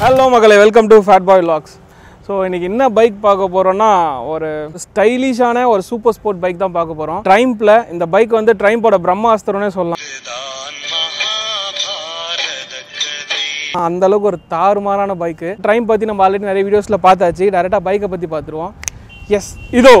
Hello மகளே welcome to fat boy logs so இன்னைக்கு என்ன பைக் பார்க்க போகிறோம்னா ஒரு ஸ்டைலிஷான ஒரு சூப்பர் ஸ்போர்ட் பைக் தான் பார்க்க போகிறோம் ட்ரைம்பில் இந்த பைக் வந்து ட்ரைம்போட பிரம்மாஸ்திரம்னே சொல்லலாம் அந்த அளவுக்கு ஒரு தாறுமாறான பைக்கு ட்ரைம் பற்றி நம்ம ஆல்ரெடி நிறைய வீடியோஸில் பார்த்தாச்சு டேரெக்டாக பைக்கை பற்றி பார்த்துருவோம் எஸ் இதோ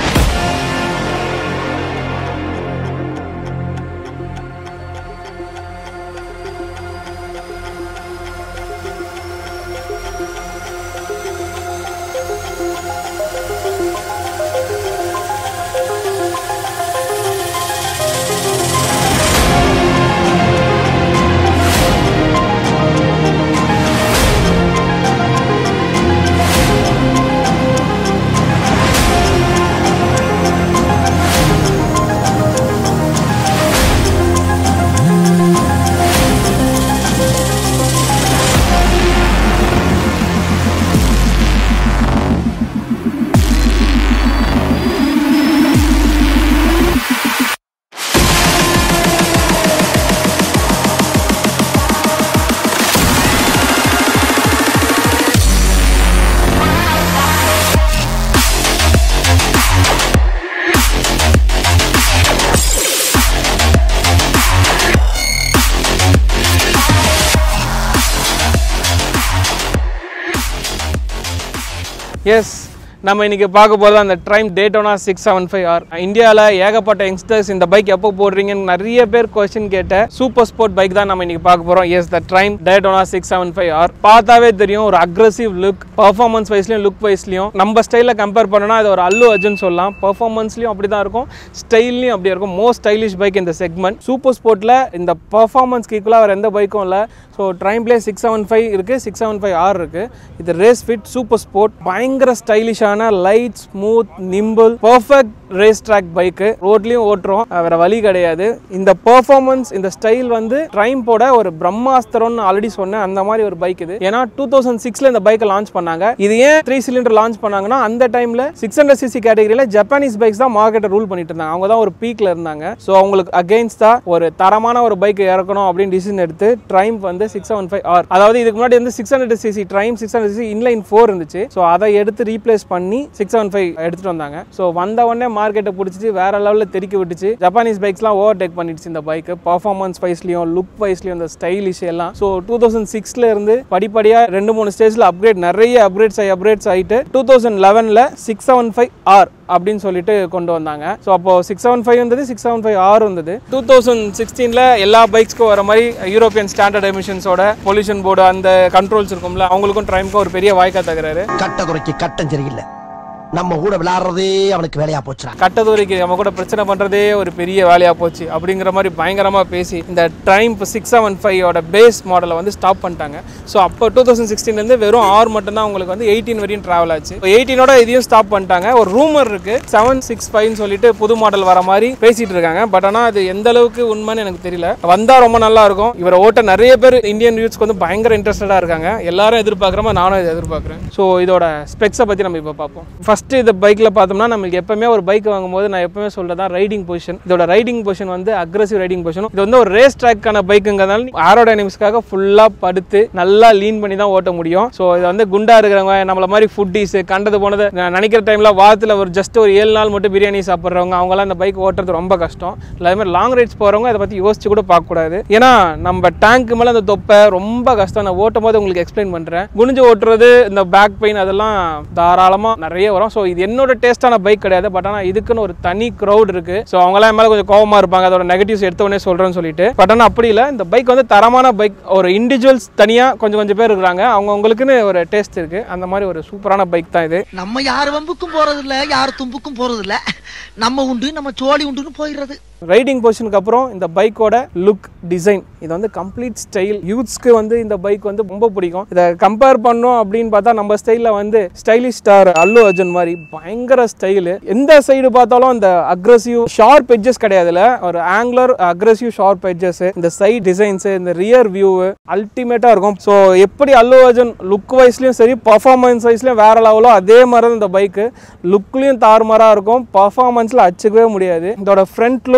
எஸ் நம்ம இன்னைக்கு பார்க்க போகிறது அந்த Triumph Daytona six seven five R இந்தியாவில் ஏகப்பட்ட யங்ஸ்டர்ஸ் இந்த பைக் எப்போ போடுறீங்கன்னு நிறைய பேர் கொஸ்டின் கேட்ட சூப்பர் ஸ்போர்ட் பைக் தான் நம்ம இன்னைக்கு பார்க்க போகிறோம் yes the Triumph Daytona six seven five R பார்த்தாவே தெரியும் ஒரு அக்ரஸிவ் லுக் பர்ஃபார்மன்ஸ் வைஸ்லையும் லுக் வைஸ்லையும் நம்ம ஸ்டைலில் கம்பேர் பண்ணோன்னா அது ஒரு அல்லு அர்ஜுன் சொல்லலாம் பர்ஃபார்மன்ஸ்லையும் அப்படி தான் இருக்கும் ஸ்டைல்லையும் அப்படி இருக்கும் மோஸ்ட் ஸ்டைலிஷ் பைக் இந்த செக்மெண்ட் சூப்பர் ஸ்போர்ட்டில் இந்த பர்ஃபார்மன்ஸ்க்கு ஈக்குவலாக வேறு எந்த பைக்கும் இல்லை so Triumph six seven five இருக்குது சிக்ஸ் செவன் ஃபைவ் ஆர் இருக்குது இது ரேஸ் ஃபிட் சூப்பர் ஸ்போர்ட் பயங்கர ஸ்டைலிஷான light smooth nimble perfect race track bike ரோட்லேயும் ஓட்டுறோம் அஹ் வேற வழி கிடையாது இந்த பர்ஃபார்மன்ஸ் இந்த ஸ்டைல் வந்து ட்ரைம்போட ஒரு பிரம்மாஸ்திரம்னு ஆல்ரெடி சொன்னேன் அந்த மாதிரி ஒரு பைக் இது ஏன்னா டூ தௌசண்ட் சிக்ஸ்ல இந்த பைக்கை லான்ச் பண்ணாங்க இது ஏன் த்ரீ சிலிண்டர் லான்ச் பண்ணாங்கன்னா அந்த டைம்ல சிக்ஸ் ஹண்ட்ரட் சிசி கேட்டகரியில ஜப்பானீஸ் பைக்ஸ் தான் மார்க்கெட்டை ரூல் பண்ணிட்டு இருந்தாங்க அவங்க தான் ஒரு பீக்ல இருந்தாங்க ஸோ அவங்களுக்கு அகெயின்ஸ்டா ஒரு தரமான ஒரு பைக் இறக்கணும் அப்படின்னு டிசிஷன் எடுத்து ட்ரைம் வந்து சிக்ஸ் செவன் ஃபைவ் ஆர் அதாவது இதுக்கு முன்னாடி வந்து six hundred CC Triumph six hundred CC inline four இருந்துச்சு ஸோ அதை எடுத்து ரீப்ளேஸ் பண்ணி சிக்ஸ் செவன் ஃபைவ் எடுத்துட்டு வந்தாங்க ஸோ வந்த உடனே மார்க்கெட்டை பிடிச்சிட்டு வேற லெவலில் தெறிக்க விட்டுச்சு ஜப்பானீஸ் பைக்ஸ்லாம் ஓவர் டேக் பண்ணிடுச்சு இந்த பைக் பர்ஃபார்மன்ஸ் வைஸ்லையும் லுக் வைஸ்லையும் இந்த ஸ்டைலிஷ் எல்லாம் ஸோ டூ தௌசண்ட் சிக்ஸ்ல இருந்து படிப்படியாக ரெண்டு மூணு ஸ்டேஜில் அப்கிரேட் நிறைய அப்கிரேட்ஸ் ஆகி அப்கிரேட்ஸ் ஆகிட்டு டூ தௌசண்ட் லெவனில் சிக்ஸ் செவன் ஃபைவ் ஆர் அப்படின்னு சொல்லிட்டு கொண்டு வந்தாங்க ஸோ அப்போ சிக்ஸ் செவன் ஃபைவ் இருந்தது சிக்ஸ் செவன் ஃபைவ் ஆர் இருந்தது டூ தௌசண்ட் சிக்ஸ்டீனில் எல்லா பைக்ஸ்க்கும் வர மாதிரி யூரோப்பியன் ஸ்டாண்டர்ட் எமிஷன்ஸோட பொல்யூஷன் போர்டு அந்த கண்ட்ரோல்ஸ் இருக்கும்ல அவங்களுக்கும் ட்ரைம்க்கும் ஒரு பெரிய வாய்க்கா தகுறாரு கட்ட குறைக்கு கட்டம் சரியில்லை நம்ம கூட விளையாடுறதே அவனுக்கு வேலையா போச்சுடா கட்டதுரைக்கு நம்ம கூட பிரச்சனை பண்ணுறதே ஒரு பெரிய வேலையாக போச்சு அப்படிங்கிற மாதிரி பயங்கரமாக பேசி இந்த ட்ரைம் சிக்ஸ் செவன் ஃபைவோட பேஸ் மாடலை வந்து ஸ்டாப் பண்ணிட்டாங்க ஸோ அப்போ டூ தௌசண்ட் சிக்ஸ்டீன்லேருந்து வெறும் ஆர் மட்டும்தான் உங்களுக்கு வந்து எயிட்டீன் வரையும் ட்ராவல் ஆச்சு எயிட்டீனோட இதையும் ஸ்டாப் பண்ணிட்டாங்க ஒரு ரூமர் இருக்குது செவன் சிக்ஸ் ஃபைவ்னு சொல்லிட்டு புது மாடல் வர மாதிரி பேசிகிட்டு இருக்காங்க பட் ஆனால் அது எந்த அளவுக்கு உண்மைன்னு எனக்கு தெரியல வந்தால் ரொம்ப நல்லா இருக்கும் இவரை ஓட்ட நிறைய பேர் இந்தியன் யூத்ஸ்க்கு வந்து பயங்கர இன்ட்ரெஸ்டடாக இருக்காங்க எல்லாரும் எதிர்பார்க்குற மாதிரி நானும் இதை எதிர்பார்க்குறேன் ஸோ இதோட ஸ்பெக்ஸை பற்றி நம்ம இப்போ பார்ப்போம் ஃபஸ்ட்டு இந்த பைக்கில் பார்த்தோம்னா நம்மளுக்கு எப்பவுமே ஒரு பைக் வாங்கும்போது நான் எப்பவுமே சொல்கிறது தான் ரைடிங் பொசிஷன் இதோட ரைடிங் பொசிஷன் வந்து அக்ரஸிவ் ரைடிங் பொசிஷன் இது வந்து ஒரு ரேஸ் ட்ராக்கான பைக்குங்கிறதால ஆரோடைனமிக்ஸ்க்காக ஃபுல்லாக படுத்து நல்லா லீன் பண்ணி தான் ஓட்ட முடியும் ஸோ இது வந்து குண்டா இருக்கிறவங்க நம்மள மாதிரி ஃபுட்டீஸ் கண்டது போனது நான் நினைக்கிற டைமில் வாரத்தில் ஒரு ஜஸ்ட் ஒரு ஏழு நாள் மட்டும் பிரியாணி சாப்பிட்றவங்க அவங்களாம் இந்த பைக் ஓட்டுறது ரொம்ப கஷ்டம் இல்லை அது மாதிரி லாங் ரைட்ஸ் போகிறவங்க அதை பற்றி யோசிச்சு கூட பார்க்கக்கூடாது ஏன்னா நம்ம டேங்க் மேலே அந்த தொப்பை ரொம்ப கஷ்டம் நான் ஓட்டும் போது உங்களுக்கு எக்ஸ்பிளைன் பண்ணுறேன் குனிஞ்சு ஓட்டுறது இந்த பேக் பெயின் அதெல்லாம் தாராளமாக நிறைய வரும் ஸோ இது என்னோட டேஸ்டான பைக் கிடையாது பட் ஆனால் இதுக்குன்னு ஒரு தனி க்ரௌட் இருக்கு ஸோ அவங்களாம் என் மேலே கொஞ்சம் கோவமாக இருப்பாங்க அதோட நெகட்டிவ்ஸ் எடுத்த உடனே சொல்கிறேன்னு சொல்லிட்டு பட் ஆனால் அப்படி இல்லை இந்த பைக் வந்து தரமான பைக் ஒரு இண்டிவிஜுவல்ஸ் தனியாக கொஞ்சம் கொஞ்சம் பேர் இருக்கிறாங்க அவங்கவுங்களுக்குன்னு ஒரு டேஸ்ட் இருக்கு அந்த மாதிரி ஒரு சூப்பரான பைக் தான் இது நம்ம யார் வம்புக்கும் போறது இல்ல யார் தும்புக்கும் போறது இல்ல நம்ம உண்டு நம்ம சோழி உண்டுன்னு போயிடுறது ரைடிங் பொசிஷனுக்கு அப்புறம் இந்த பைக்கோட லுக் டிசைன் இது வந்து கம்ப்ளீட் ஸ்டைல் யூத்ஸ்க்கு வந்து இந்த பைக் வந்து ரொம்ப பிடிக்கும் இதை கம்பேர் பண்ணோம் அப்படின்னு பார்த்தா நம்ம ஸ்டைலில் வந்து ஸ்டைலிஷ் ஸ்டார் அல்லு அர்ஜுன் மாதிரி பயங்கர ஸ்டைலு எந்த சைடு பார்த்தாலும் இந்த அக்ரஸிவ் ஷார்ப் எட்ஜஸ் கிடையாதுல ஒரு ஆங்குலர் அக்ரஸிவ் ஷார்ப் எட்ஜஸ் இந்த சைட் டிசைன்ஸ் இந்த ரியர் வியூ அல்டிமேட்டாக இருக்கும் ஸோ எப்படி அல்லு அர்ஜுன் லுக் வைஸ்லையும் சரி பர்ஃபார்மன்ஸ் வைஸ்லையும் வேற லெவலோ அதே மாதிரி தான் இந்த பைக்கு லுக்லையும் தாறுமாறாக இருக்கும் பர்ஃபார்மன்ஸில் அச்சுக்கவே முடியாது இதோட front look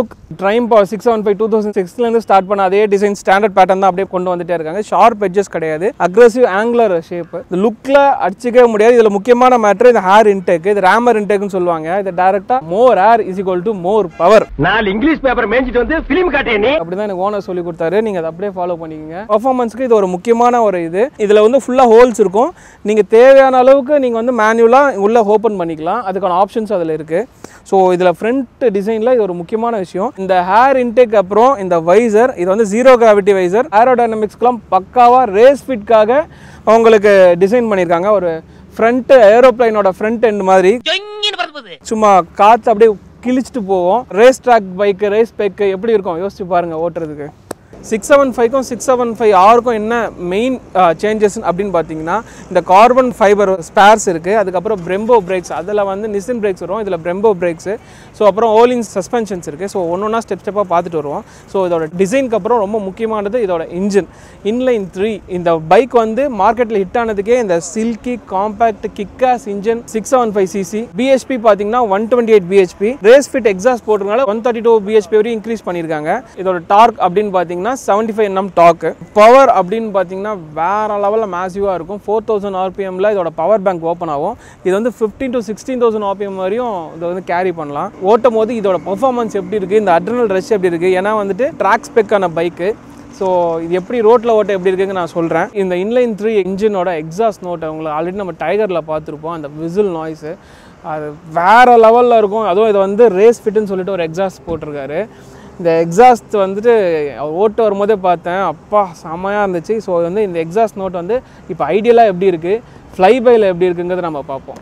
look Triumph six seven five two thousand சிக்ஸ்லேருந்து ஸ்டார்ட் பண்ண அதே டிசைன் ஸ்டாண்டர்ட் பேட்டர்ன் தான் அப்படியே கொண்டு வந்துட்டே இருக்காங்க ஷார்ப் எட்ஜஸ் கிடையாது அக்ரெசிவ் ஆங்குலர் ஷேப் இந்த லுக்கில் அடிச்சிக்கவே முடியாது இதில் முக்கியமான மேட்ரு இந்த ஹேர் இன்டேக் இது ரேமர் இன்டேக்னு சொல்லுவாங்க இது டேரெக்டாக more air is equal to more power நாலு இங்கிலீஷ் பேப்பர் மேய்ஞ்சிட்டு வந்து பிலிம் காட்டிய நீ அப்படிதான் எனக்கு ஓனர் சொல்லி கொடுத்தாரு நீங்கள் அதை அப்படியே ஃபாலோ பண்ணிக்கோங்க பர்ஃபார்மன்ஸ்க்கு இது ஒரு முக்கியமான ஒரு இது இதில் வந்து ஃபுல்லாக ஹோல்ஸ் இருக்கும் நீங்கள் தேவையான அளவுக்கு நீங்கள் வந்து மேனுவலாக உள்ளே ஓப்பன் பண்ணிக்கலாம் அதுக்கான ஆப்ஷன்ஸ் அதில் இருக்குது ஸோ இதில் ஃப்ரண்ட் டிசைனில் இது ஒரு முக்கியமான விஷயம் இந்த ஹேர் இன்டேக் அப்புறம் இந்த வைசர் இது வந்து ஜீரோ கிராவிட்டி வைசர் ஏரோடைனமிக்ஸ்க்கெலாம் பக்காவாக ரேஸ் ஃபிட்காக அவங்களுக்கு டிசைன் பண்ணியிருக்காங்க ஒரு ஃப்ரண்ட் ஏரோப்ளைனோட ஃப்ரண்ட் எண்ட் மாதிரி சும்மா காற்று அப்படியே கிழிச்சிட்டு போவோம் race track bike race bike எப்படி இருக்கும் யோசிச்சு பாருங்க ஓட்டுறதுக்கு சிக்ஸ் செவன் ஃபைவ்க்கும் சிக்ஸ் செவன் ஃபைவ் ஆருக்கும் என்ன மெயின் சேஞ்சஸ் அப்படின்னு பார்த்தீங்கன்னா இந்த கார்பன் ஃபைபர் ஸ்பேர்ஸ் இருக்குது அதுக்கப்புறம் பிரெம்போ பிரேக்ஸ் அதில் வந்து நிசின் பிரேக்ஸ் வரும் இதில் பிரெம்போ பிரேக்ஸு ஸோ அப்புறம் ஓலின் சஸ்பென்ஷன்ஸ் இருக்குது ஸோ ஒன்று ஒன்றா ஸ்டெப் ஸ்டெப்பாக பார்த்துட்டு வருவோம் ஸோ இதோட டிசைனுக்கு அப்புறம் ரொம்ப முக்கியமானது இதோட இன்ஜின் இன்லைன் த்ரீ இந்த பைக் வந்து மார்க்கெட்டில் ஹிட் ஆனதுக்கே இந்த silky compact kickass engine six seven five CC BHP பார்த்தீங்கன்னா one twenty eight BHP race fit exhaust போட்டிருந்தால ஒன் தேர்ட்டி டூ பிஹெச்பி வரையும் இன்க்ரீஸ் பண்ணியிருக்காங்க இதோட டார்க் அப்படின்னு பார்த்தீங்கன்னா seventy five NM torque power அப்படின்னு பார்த்தீங்கன்னா வேற லெவலில் மேசிவாக இருக்கும் ஃபோர் தௌசண்ட் ஆர்பிஎம்ல இதோட பவர் பேங்க் ஓப்பன் ஆகும் இது வந்து fifteen to sixteen thousand RPM வரையும் இதை வந்து கேரி பண்ணலாம் ஓட்டும் போது இதோட பெர்ஃபார்மன்ஸ் எப்படி இருக்குது இந்த அட்ரினல் ரஷ் எப்படி இருக்குது ஏன்னா வந்துட்டு ட்ராக் ஸ்பெக்கான பைக்கு ஸோ இது எப்படி ரோட்டில் ஓட்ட எப்படி இருக்குன்னு நான் சொல்கிறேன் இந்த இன்லைன் த்ரீ இன்ஜினோட எக்ஸாஸ்ட் நோட்டை உங்களை ஆல்ரெடி நம்ம டைகரில் பார்த்துருப்போம் அந்த விசில் நாய்ஸு அது வேறு லெவலில் இருக்கும் அதுவும் இது வந்து ரேஸ் ஃபிட்டுன்னு சொல்லிட்டு ஒரு எக்ஸாஸ்ட் போட்டிருக்காரு இந்த எக்ஸாஸ்ட் வந்துட்டு அவர் ஓட்டு வரும்போதே பார்த்தேன் அப்பா செம்மையாக இருந்துச்சு ஸோ வந்து இந்த எக்ஸாஸ்ட் நோட் வந்து இப்போ ஐடியலாக எப்படி இருக்குது ஃப்ளை பையில் எப்படி இருக்குங்கிறத நம்ம பார்ப்போம்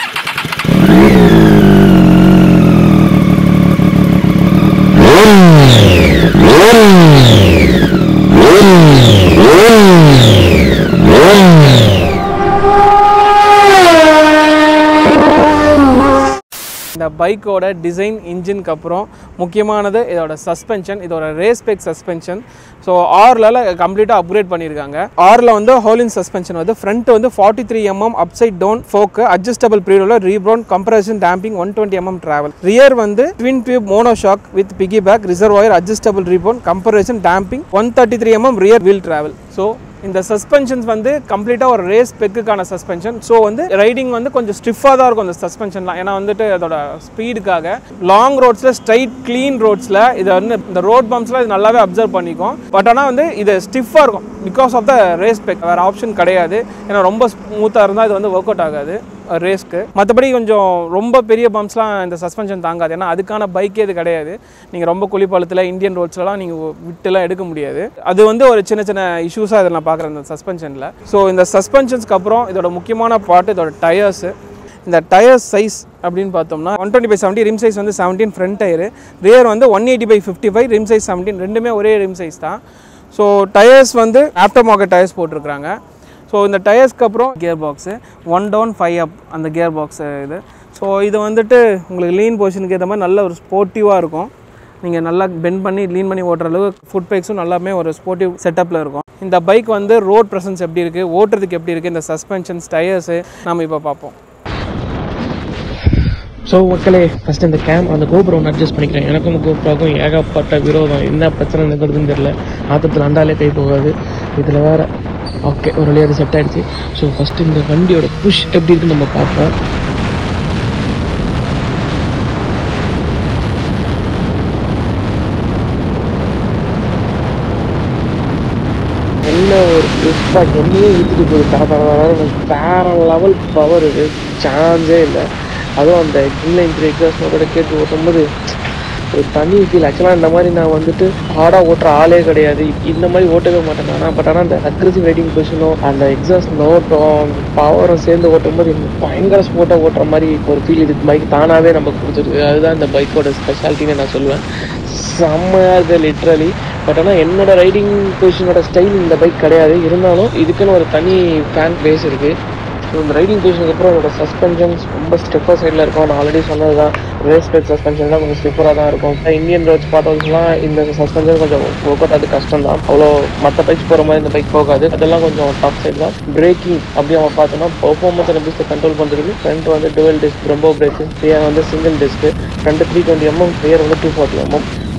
இந்த பைக்கோட டிசைன் இன்ஜினுக்கு அப்புறம் முக்கியமானது இதோட சஸ்பென்ஷன் இதோட ரேஸ் பேக் சஸ்பென்ஷன் ஸோ ஆரில் கம்ப்ளீட்டாக அப்கிரேட் பண்ணியிருக்காங்க ஆரில் வந்து ஹோலின் சஸ்பென்ஷன் வந்து ஃப்ரண்ட் வந்து forty three MM upside down fork adjustable பீரியடில் rebound compression damping one twenty MM travel rear வந்து twin tube monoshock with piggyback reservoir adjustable rebound compression damping one thirty three MM rear wheel travel so இந்த suspensions வந்து கம்ப்ளீட்டாக ஒரு race பெக்குக்கான suspension so வந்து riding வந்து கொஞ்சம் ஸ்டிஃபாக தான் இருக்கும் இந்த சஸ்பென்ஷன்லாம் ஏன்னா வந்துட்டு அதோட ஸ்பீடுக்காக லாங் ரோட்ஸில் ஸ்ட்ரைட் க்ளீன் ரோட்ஸில் இதை வந்து இந்த ரோட் பம்ப்ஸில் இது நல்லாவே அப்சர்வ் பண்ணிக்கும் பட் ஆனால் வந்து இது ஸ்டிஃபாக இருக்கும் because of the race pack வேறு ஆப்ஷன் கிடையாது ஏன்னா ரொம்ப ஸ்மூத்தாக இருந்தால் இது வந்து ஒர்க் அவுட் ஆகாது ரேஸ்க்கு மற்றபடி கொஞ்சம் ரொம்ப பெரிய பம்ப்ஸ்லாம் இந்த சஸ்பென்ஷன் தாங்காது ஏன்னா அதுக்கான பைக்கே இது கிடையாது நீங்கள் ரொம்ப குளிப்பாலத்தில் இந்தியன் ரோட்ஸ்லாம் நீங்கள் விட்டுலாம் எடுக்க முடியாது அது வந்து ஒரு சின்ன சின்ன இஷ்யூஸாக இதில் நான் பார்க்குறேன் இந்த சஸ்பென்ஷனில் ஸோ இந்த சஸ்பென்ஷன்ஸ்க்கு அப்புறம் இதோட முக்கியமான பார்ட் இதோட டயர்ஸு இந்த டயர் சைஸ் அப்படின்னு பார்த்தோம்னா one twenty by seventy rim size வந்து செவன்டீன் ஃப்ரண்ட் டயரு ரியர் வந்து one eighty by fifty five rim size seventeen ரெண்டுமே ஒரே ரிம் சைஸ் தான் ஸோ டயர்ஸ் வந்து ஆஃப்டர் மார்க்கெட் டயர்ஸ் போட்டிருக்காங்க ஸோ இந்த டயர்ஸ்க்கு அப்புறம் gear box one down five up அந்த கியர் பாக்ஸ் இது ஸோ இது வந்துட்டு உங்களுக்கு லீன் பொசிஷனுக்கு ஏற்ற மாதிரி நல்ல ஒரு ஸ்போர்ட்டிவாக இருக்கும் நீங்கள் நல்லா பெண்ட் பண்ணி லீன் பண்ணி ஓட்டுற அளவுக்கு ஃபுட் பைக்ஸும் நல்லாமே ஒரு ஸ்போர்ட்டிவ் செட்டப்பில் இருக்கும் இந்த பைக் வந்து ரோட் ப்ரெசன்ஸ் எப்படி இருக்குது ஓட்டுறதுக்கு எப்படி இருக்குது இந்த சஸ்பென்ஷன்ஸ் டயர்ஸு நம்ம இப்போ பார்ப்போம் ஸோ மக்களே ஃபஸ்ட் இந்த கேம் அந்த கோபுரம் ஒன்று அட்ஜஸ்ட் பண்ணிக்கிறேன் எனக்கும் கோபுராக்கும் ஏகப்பட்ட விரோதம் என்ன பிரச்சனை நிற்கிறதுன்னு தெரியல ஆத்தத்தில் அண்டாலே கை போகாது இதில் வேற ஓகே ஒரு வழியாக அது செட் ஆயிடுச்சு ஸோ ஃபஸ்ட்டு இந்த வண்டியோட புஷ் எப்படி இருக்குன்னு நம்ம பார்ப்போம் என்ன ஒரு புஷ்பாக் என்னையே இழுத்துட்டு போகுது தர தர தர வேற லெவல் பவர் இது சான்ஸே இல்லை அதுவும் அந்த இன்லைன் த்ரீ எக்ஸாஸ்டோட கேட்டு ஓட்டும்போது ஒரு தனி ஃபீல் ஆக்சுவலாக இந்த மாதிரி நான் வந்துட்டு ஹார்டாக ஓட்டுற ஆளே கிடையாது இந்த மாதிரி ஓட்டவே மாட்டேன் ஆனால் பட் ஆனால் அந்த அக்ரெசிவ் ரைடிங் பொசிஷனும் அந்த எக்ஸாஸ்ட் நோட்டம் பவரும் சேர்ந்து ஓட்டும்போது பயங்கர ஸ்போர்ட்டாக ஓட்டுற மாதிரி ஒரு ஃபீல் இது பைக் தானாகவே நமக்கு கொடுத்துருக்கு அதுதான் இந்த பைக்கோட ஸ்பெஷாலிட்டின்னு நான் சொல்லுவேன் செம்மையாக இருக்குது லிட்ரலி பட் ஆனால் என்னோட ரைடிங் பொசிஷனோட ஸ்டைல் இந்த பைக் கிடையாது இருந்தாலும் இதுக்குன்னு ஒரு தனி ஃபேன் பேஸ் இருக்குது ஸோ இந்த ரைடிங் பொசிஷனுக்கு அப்புறம் அதோட சஸ்பென்ஷன்ஸ் ரொம்ப ஸ்டெப்பர் சைடில் இருக்கும் நான் ஆல்ரெடி சொன்னது தான் ரேஸ் பேக் சஸ்பென்ஷன் தான் கொஞ்சம் ஸ்டிஃபராக தான் இருக்கும் இந்தியன் ரோட்ஸ் பார்த்தோம்னா இந்த சஸ்பென்ஷன் கொஞ்சம் ஒர்க் அவுட் அது கஷ்டம் தான் அவ்வளோ மற்ற பைக்ஸ் போகிற மாதிரி இந்த பைக் போகாது அதெல்லாம் கொஞ்சம் டஃப் சைடு தான் பிரேக்கிங் அப்படி நம்ம பார்த்தோம்னா பர்ஃபார்மன்ஸ் எப்படி கண்ட்ரோல் பண்ணுறதுக்கு ஃப்ரண்ட் வந்து டுவெல் டிஸ்க் ரொம்ப பிரேக்கு ரியர் வந்து single disc front three twenty MM rear வந்து டூ ஃபார்ட்டி எம்எம்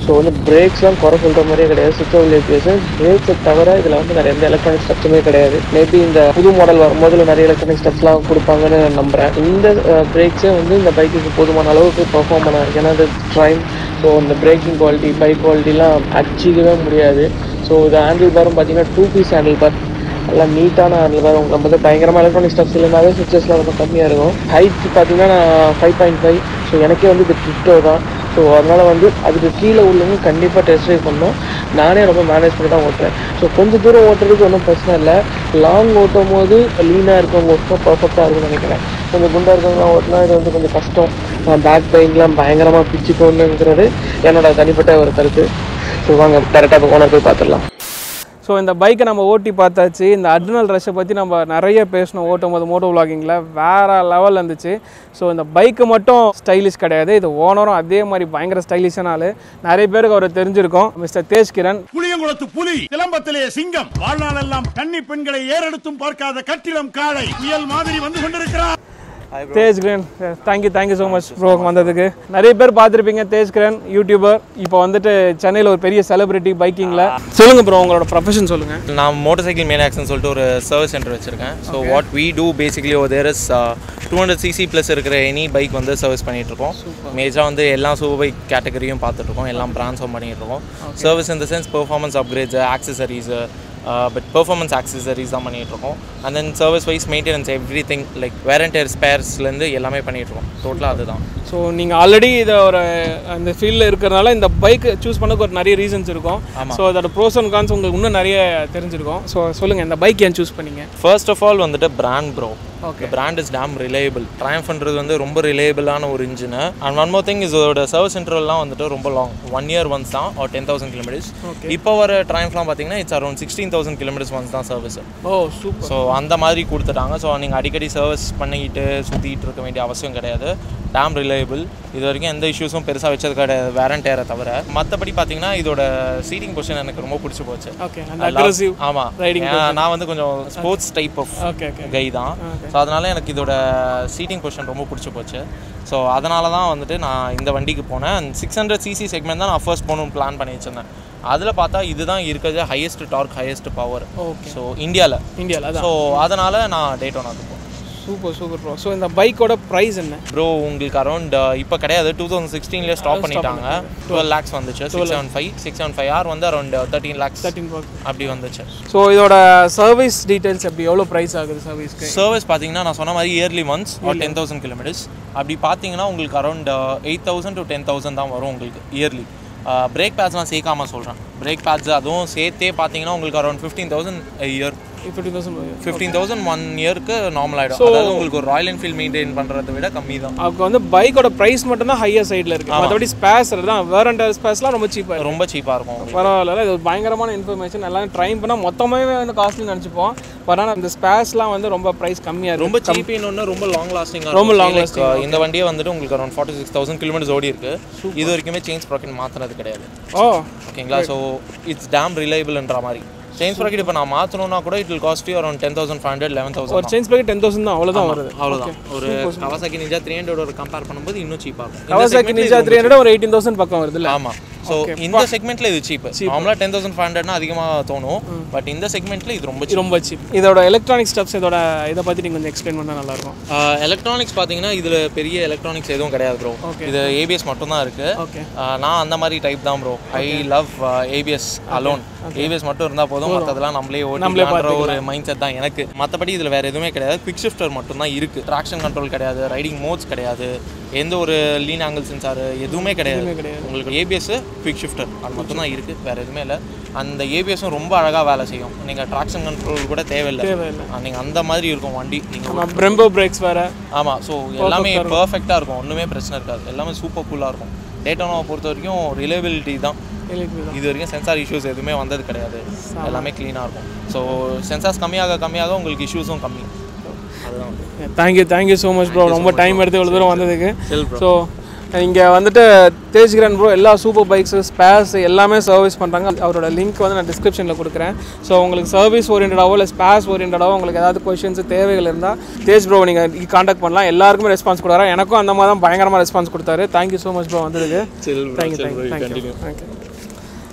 ஸோ வந்து பிரேக்ஸ்லாம் குறை சொல்கிற மாதிரியே கிடையாது சுவிட்ச் ஏபிஎஸ் பிரேக்ஸை தவிர இதில் வந்து நிறைய எந்த எலக்ட்ரானிக் ஸ்டெப்ஸுமே கிடையாது மேபி இந்த புது மாடல் வரும்போது இதுல நிறைய எலக்ட்ரானிக் ஸ்டெப்ஸ்லாம் கொடுப்பாங்கன்னு நான் நம்புகிறேன் இந்த பிரேக்ஸே வந்து இந்த பைக்குக்கு போதுமான அளவுக்கு பர்ஃபார்ம் பண்ண இருக்கு ஏன்னா இது ட்ரைம் ஸோ இந்த பிரேக்கிங் குவாலிட்டி பைக் குவாலிட்டிலாம் அடிச்சிக்கவே முடியாது ஸோ இது ஹேண்டில் பாரும் பார்த்தீங்கன்னா டூ பீஸ் ஹேண்டில் பார் நல்லா நீட்டான ஹேண்டில் பார் உங்களுக்கு வந்து பயங்கரமாக எலக்ட்ரானிக் ஸ்டெப்ஸ் இல்லைனாவே சுவிச்சஸ்லாம் ரொம்ப கம்மியாக இருக்கும் ஹைட் பார்த்தீங்கன்னா நான் ஃபைவ் பாயிண்ட் ஃபைவ் ஸோ எனக்கே வந்து இது டிட்டோ தான் ஸோ அதனால் வந்து அதுக்கு கீழே உள்ளவங்க கண்டிப்பாக டெஸ்ட் ட்ரைவ் பண்ணணும் நானே ரொம்ப மேனேஜ் பண்ணி தான் ஓட்டுறேன் ஸோ கொஞ்சம் தூரம் ஓட்டுறதுக்கு ஒன்றும் பிரச்சனை இல்லை லாங் ஓட்டும் போது லீனாக இருக்கவங்க ஓட்டினா பர்ஃபெக்டாக இருக்கும்னு நினைக்கிறேன் கொஞ்சம் குண்டாக இருக்கவங்களாம் ஓட்டினா இது வந்து கொஞ்சம் கஷ்டம் பேக் பெயின்லாம் பயங்கரமாக பிச்சுக்கணுங்கிறது என்னோட தனிப்பட்ட ஒரு கருத்து ஸோ வாங்க டேரெக்டாக ஓனர் போய் பார்த்துடலாம் ஸோ இந்த பைக்கை நம்ம ஓட்டி பார்த்தாச்சு இந்த அட்ரினல் ரஷ்ஷை பற்றி நம்ம நிறைய பேசணும் ஓட்டும் போது மோட்டோ விளாகிங்கில் வேறு லெவல் இருந்துச்சு ஸோ இந்த பைக்கு மட்டும் ஸ்டைலிஷ் கிடையாது இது ஓனரும் அதே மாதிரி பயங்கர ஸ்டைலிஷான ஆள் நிறைய பேருக்கு அவர் தெரிஞ்சிருக்கும் மிஸ்டர் தேஜ் கிரண் புளியங்குளத்து புலி சிலம்பத்திலே சிங்கம் வாழ்நாளெல்லாம் கன்னி பெண்களை ஏறெடுத்தும் பார்க்காத கட்டிடம் காளை புயல் மாதிரி வந்து கொண்டிருக்கிறார் Tej Kiran thank you thank you so much bro வந்ததுக்கு நிறைய பேர் பார்த்துருப்பீங்க தேஜ் கிரண் யூடியூபர் இப்போ வந்துட்டு சென்னையில் ஒரு பெரிய செலிபிரிட்டி பைக்கிங்கில் சொல்லுங்கள் ப்ரோ உங்களோட ப்ரொஃபஷன் சொல்லுங்கள் நான் மோட்டர் சைக்கிள் மேனாக்ஸ்னு சொல்லிட்டு ஒரு சர்வீஸ் சென்டர் வச்சிருக்கேன் so what we do basically oh there is two hundred CC plus இருக்கிற எனி பைக் வந்து சர்வீஸ் பண்ணிட்டு இருக்கோம் மேஜராக வந்து எல்லா சூப்பர் பைக் கேட்டகரியும் பார்த்துட்டு இருக்கோம் எல்லாம் பிராண்ட்ஸும் பண்ணிட்டு இருக்கோம் சர்வீஸ் இந்த sense performance upgrades accessories but performance accessories தான் பண்ணிட்டு இருக்கோம் and then service wise maintenance everything like wear and tear ஸ்பேர்ஸ்லேருந்து எல்லாமே பண்ணிட்டு இருக்கோம் டோட்டலாக அதுதான் ஸோ நீங்கள் ஆல்ரெடி இதை ஒரு அந்த ஃபீல்டில் இருக்கிறனால இந்த பைக் சூஸ் பண்ணக்கு ஒரு நிறைய ரீசன்ஸ் இருக்கும் ஸோ அதோட ப்ரோஸ் அண்ட் கான்ஸ் உங்களுக்கு இன்னும் நிறைய தெரிஞ்சிருக்கும் ஸோ சொல்லுங்கள் இந்த பைக் ஏன் சூஸ் பண்ணீங்க ஃபர்ஸ்ட் ஆஃப் ஆல் வந்துட்டு பிராண்ட் ப்ரோ Okay. இந்த பிராண்ட் இஸ் டேம் ரிலேபிள் ட்ரையம்ஃப்ன்றது வந்து ரொம்ப ரிலேபிளான ஒரு engine and one more thing இதோட சர்வீஸ் இன்டர்வல்லாம் வந்துட்டு ரொம்ப லாங் ஒன் இயர் ஒன்ஸ் தான் ஒரு டென் தௌசண்ட் கிலோமீட்டர்ஸ் இப்போ வர ட்ரையம்ஃப்லாம் பார்த்தீங்கன்னா it's around sixteen thousand kilometres once தான் சர்வீஸ் ஓ சூப்பர் ஸோ அந்த மாதிரி கொடுத்துட்டாங்க ஸோ நீங்கள் அடிக்கடி சர்வீஸ் பண்ணிக்கிட்டு சுற்றிட்டு இருக்க வேண்டிய அவசியம் கிடையாது டேம் ரிலேபிள் இது வரைக்கும் எந்த இஷ்யூஸும் பெருசாக வச்சது கிடையாது வேரண்ட் ஏற தவிர மற்றபடி பார்த்தீங்கன்னா இதோட சீட்டிங் பொசிஷன் எனக்கு ரொம்ப பிடிச்சி போச்சு ஓகே அந்த அக்ரெசிவ் ஆமாம் riding நான் வந்து கொஞ்சம் sports type of okay okay கை தான் ஸோ அதனால எனக்கு இதோட சீட்டிங் பொசிஷன் ரொம்ப பிடிச்சி போச்சு ஸோ அதனால தான் வந்துட்டு நான் இந்த வண்டிக்கு போனேன் சிக்ஸ் ஹண்ட்ரட் சிசி செக்மெண்ட் தான் நான் ஃபர்ஸ்ட் போகணும்னு பிளான் பண்ணி வச்சிருந்தேன் அதில் பார்த்தா இதுதான் இருக்கிறது highest torque highest power Okay. So இந்தியாவில் இந்தியாவில் அதான் ஸோ அதனால நான் டேட்டோனாக்கு போனேன் சூப்பர் சூப்பர் ப்ரோ ஸோ இந்த பைக்கோட ப்ரைஸ் என்ன ப்ரோ உங்களுக்கு அரௌண்ட் இப்போ கிடையாது டூ தௌசண்ட் சிக்ஸ்டீன்லேயே ஸ்டாப் பண்ணிட்டாங்க டுவெல் லேக்ஸ் வந்துச்சு six seven five six seven five R வந்து around thirteen lakhs thirteen bro அப்படி வந்துச்சு ஸோ இதோட சர்வீஸ் டீடைல்ஸ் எப்படி எவ்வளோ ப்ரைஸ் ஆகுது சர்வீஸ்க்கு சர்வீஸ் பார்த்தீங்கன்னா நான் சொன்ன மாதிரி இயர்லி ஒன்ஸ் ஒரு டென் தௌசண்ட் கிலோமீட்டர்ஸ் அப்படி பார்த்தீங்கன்னா உங்களுக்கு around eight thousand to ten thousand தான் வரும் உங்களுக்கு இயர்லி பிரேக் பேட்ஸ்லாம் சேர்க்காம சொல்கிறேன் பிரேக் பேட்ஸ் அதுவும் சேர்த்தே பார்த்தீங்கன்னா உங்களுக்கு around fifteen thousand year fifty thousand fifteen thousand one இயருக்கு நார்மல் ஆகிடும் அதாவது உங்களுக்கு ஒரு ராயல் என்ஃபீல்ட் மெயின்டைன் பண்ணுறதை விட கம்மி தான் அவங்க வந்து பைக்கோட ப்ரைஸ் மட்டும் தான் ஹையர் சைடில் இருக்கு மற்றபடி ஸ்பேஸ் தான் வேர் அண்ட் ஸ்பேஸ்லாம் ரொம்ப சீப்பாக ரொம்ப சீப்பாக இருக்கும் உங்களுக்கு பரவாயில்ல இது ஒரு பயங்கரமான இன்ஃபர்மேஷன் எல்லாம் ட்ரை பண்ணால் மொத்தமாகவே வந்து காஸ்ட்லி நினச்சிப்போம் பட் ஆனால் இந்த ஸ்பேஸ்லாம் வந்து ரொம்ப ப்ரைஸ் கம்மியாக இருக்கும் ரொம்ப சீப் இன்னொன்று ரொம்ப லாங் லாஸ்டிங் ரொம்ப long lasting, இந்த வண்டியே வந்துட்டு உங்களுக்கு around forty six thousand kilometres ஓடி இருக்கு இது வரைக்குமே சேஞ்ச் ப்ராக்கெட் மாற்றினது கிடையாது ஓ ஓகேங்களா ஸோ இட்ஸ் டேம் ரிலையபிள்ன்ற மாதிரி சேஞ்ச் ப்ராக்கெட் இப்போ நான் மாற்றணும்னா கூட it will cost you around ten thousand five hundred eleven ஒரு thousand change packet ten thousand தான் அவ்வளோதான் வருது அவ்வளோதான் ஒரு கவாசாக்கி நிஞ்சா த்ரீ ஹண்ட்ரட் ஒரு கம்பேர் பண்ணும்போது இன்னும் சீப்பாக இருக்கும் கவாசாக்கி நிஞ்சா த்ரீ ஹண்ட்ரட் ஒரு எயிட்டீன் தௌசண்ட் பக்கம் வருது இல்லை ஆமாம் ஸோ இந்த செக்மெண்ட்ல இது சீப் நார்மலாக டென் தௌசண்ட் ஃபைவ் ஹண்ட்ரட்னா அதிகமாக தோணும் பட் இந்த செக்மெண்ட்ல இது ரொம்ப cheap. ரொம்ப சீப் இதோட எலக்ட்ரானிக் ஸ்டெப்ஸ் இதோட இதை பற்றி நீங்கள் கொஞ்சம் எக்ஸ்பிளைன் பண்ணால் நல்லாயிருக்கும் எலக்ட்ரானிக்ஸ் பார்த்தீங்கன்னா இதில் பெரிய எலக்ட்ரானிக்ஸ் எதுவும் கிடையாது ப்ரோ இது ஏபிஎஸ் மட்டும் தான் இருக்கு ஓகே ஆஹ் நான் அந்த மாதிரி டைப் தான் bro I love ABS alone ABS மட்டும் இருந்தால் போதும் மற்றதெல்லாம் நம்மளே ஓட்டிக்கலாம்ன்ற ஒரு மைண்ட் செட் தான் எனக்கு மற்றபடி இதில் வேறு எதுவுமே கிடையாது குவிக் ஷிஃப்டர் மட்டும் தான் இருக்குது ட்ராக்ஷன் கண்ட்ரோல் கிடையாது ரைடிங் மோட்ஸ் கிடையாது எந்த ஒரு லீன் ஆங்கிள் சென்சார் எதுவுமே கிடையாது உங்களுக்கு ஏபிஎஸ் குவிக் ஷிஃப்டர் அது மட்டும் தான் இருக்குது வேறு எதுவுமே இல்லை அந்த ஏபிஎஸும் ரொம்ப அழகாக வேலை செய்யும் நீங்கள் ட்ராக்ஷன் கண்ட்ரோல் கூட தேவையில்லை தேவையில்லை. நீங்கள் அந்த மாதிரி இருக்கும் வண்டி நீங்கள் நம்ம பிரம்போ பிரேக்ஸ் வேறு ஆமாம் ஸோ எல்லாமே பர்ஃபெக்டாக இருக்கும் ஒன்றுமே பிரச்சனை இருக்காது எல்லாமே சூப்பர் கூலாக இருக்கும் டேட்டானாவை பொறுத்த வரைக்கும் ரிலேபிலிட்டி தான் இது வரைக்கும் சென்சார் இஷ்யூஸ் எதுவுமே வந்தது கிடையாது எல்லாமே க்ளீனாக இருக்கும் ஸோ சென்சார்ஸ் கம்மியாக கம்மியாக உங்களுக்கு இஷ்யூஸும் கம்மி அதுதான் வந்து thank you thank you so much bro ரொம்ப டைம் எடுத்து இவ்வளோ தூரம் வந்ததுக்கு ஸோ இங்கே வந்துட்டு தேஜ்கிரன் ப்ரோ எல்லா சூப்பர் பைக்ஸு ஸ்பேர்ஸ் எல்லாமே சர்வீஸ் பண்ணுறாங்க அவரோட லிங்க் வந்து நான் டிஸ்கிரிப்ஷனில் கொடுக்குறேன் ஸோ உங்களுக்கு சர்வீஸ் ஓரியன்டாவோ இல்லை ஸ்பேர்ஸ் ஓரியன்டாவோ உங்களுக்கு ஏதாவது கொஷின்ஸ் தேவைகள் இருந்தால் தேஜ் ப்ரோ நீங்கள் காண்டாக்ட் பண்ணலாம் எல்லாருக்குமே ரெஸ்பான்ஸ் கொடுக்குறாரு எனக்கும் அந்த மாதிரி தான் பயங்கரமாக ரெஸ்பான்ஸ் கொடுத்தாரு தேங்க்யூ ஸோ மச் ப்ரோ வந்ததுக்கு தேங்க்யூ தேங்க்யூ தேங்க்யூ தேங்க்யூ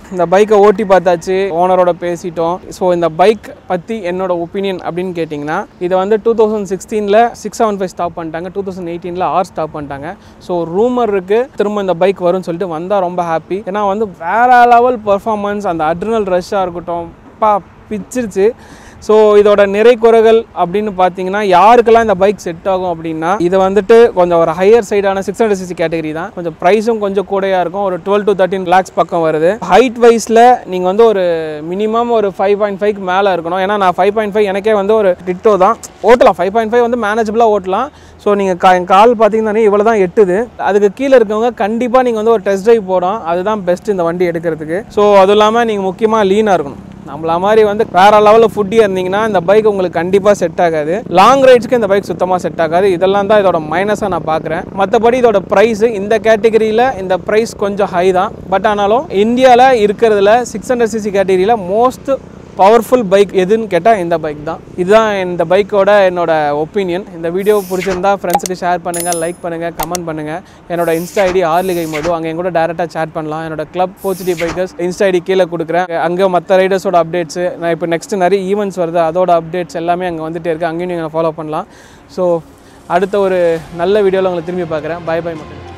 இந்த பைக்கை ஓட்டி பார்த்தாச்சு ஓனரோட பேசிட்டோம் ஸோ இந்த பைக் பற்றி என்னோட ஒப்பீனியன் அப்படின்னு கேட்டிங்கன்னா இதை வந்து டூ தௌசண்ட் சிக்ஸ்டீனில் சிக்ஸ் செவன் ஃபைவ் ஸ்டாப் பண்ணிட்டாங்க டூ தௌசண்ட் எயிட்டீனில் ஆர் ஸ்டாப் பண்ணிட்டாங்க ஸோ ரூமர் இருக்குது திரும்ப இந்த பைக் வரும்னு சொல்லிட்டு வந்தால் ரொம்ப ஹாப்பி ஏன்னா வந்து வேற லெவல் பெர்ஃபார்மன்ஸ் அந்த அட்ரினல் ரஷ்ஷாக இருக்கட்டும் பா பிச்சிருச்சு ஸோ இதோட நிறை குறைகள் அப்படின்னு பார்த்தீங்கன்னா யாருக்கெல்லாம் இந்த பைக் செட் ஆகும் அப்படின்னா இது வந்துட்டு கொஞ்சம் ஒரு ஹையர் சைடான சிக்ஸ் ஹண்ட்ரட் சிசி கேட்டகரி தான் கொஞ்சம் ப்ரைஸும் கொஞ்சம் கூடயா இருக்கும் ஒரு டுவெல் டு தேர்ட்டின் லேக்ஸ் பக்கம் வருது ஹைட் வைஸில் நீங்கள் வந்து ஒரு மினிமம் ஒரு ஃபைவ் பாயிண்ட் ஃபைவ் மேலே இருக்கணும் ஏன்னா நான் ஃபைவ் பாயிண்ட் ஃபைவ் எனக்கே வந்து ஒரு டிட்டோ தான் ஓட்டலாம் ஃபைவ் பாயிண்ட் ஃபைவ் வந்து மேனேஜபிளாக ஓட்டலாம் ஸோ நீங்கள் கா என் கால் பார்த்தீங்கன்னா இவ்வளோ தான் எட்டுது அதுக்கு கீழே இருக்கவங்க கண்டிப்பாக நீங்கள் வந்து ஒரு டெஸ்ட் ட்ரைவ் போடும் அதுதான் பெஸ்ட் இந்த வண்டி எடுக்கிறதுக்கு ஸோ அதுவும் இல்லாமல் நீங்கள் முக்கியமாக லீனாக இருக்கணும் நம்மள மாதிரி வந்து வேற லெவலில் ஃபுட்டியாக இருந்தீங்கன்னா இந்த பைக் உங்களுக்கு கண்டிப்பாக செட் ஆகாது லாங் ரைட்ஸ்க்கு இந்த பைக் சுத்தமாக செட் ஆகாது இதெல்லாம் தான் இதோட மைனஸாக நான் பார்க்குறேன் மற்றபடி இதோட ப்ரைஸ் இந்த கேட்டகரியில் இந்த ப்ரைஸ் கொஞ்சம் ஹை தான் பட் ஆனாலும் இந்தியாவில் இருக்கிறதுல சிக்ஸ் ஹண்ட்ரட் சிசி கேட்டகரியில் மோஸ்ட் பவர்ஃபுல் பைக் எதுன்னு கேட்டால் இந்த பைக் தான் இதுதான் இந்த பைக்கோட என்னோட ஒப்பீனியன் இந்த வீடியோ பிடிச்சிருந்தா ஃப்ரெண்ட்ஸுக்கு ஷேர் பண்ணுங்கள் லைக் பண்ணுங்கள் கமெண்ட் பண்ணுங்கள் என்னோட இன்ஸ்டா ஐடி ஆர்லிகை மது அங்கே என் கூட டேரெக்டாக சேட் பண்ணலாம் என்னோட கிளப் போச்சிட்டி பைக்கர்ஸ் இன்ஸ்டா ஐடி கீழே கொடுக்குறேன் அங்கே மற்ற ரைடர்ஸோட அப்டேட்ஸு நான் இப்போ நெக்ஸ்ட் நிறைய ஈவெண்ட்ஸ் வருது அதோட அப்டேட்ஸ் எல்லாமே அங்கே வந்துட்டே இருக்குது அங்கேயும் நீங்கள் ஃபாலோ பண்ணலாம் ஸோ அடுத்த ஒரு நல்ல வீடியோவில் உங்களை திரும்பி பார்க்குறேன் பை பை மக்கள்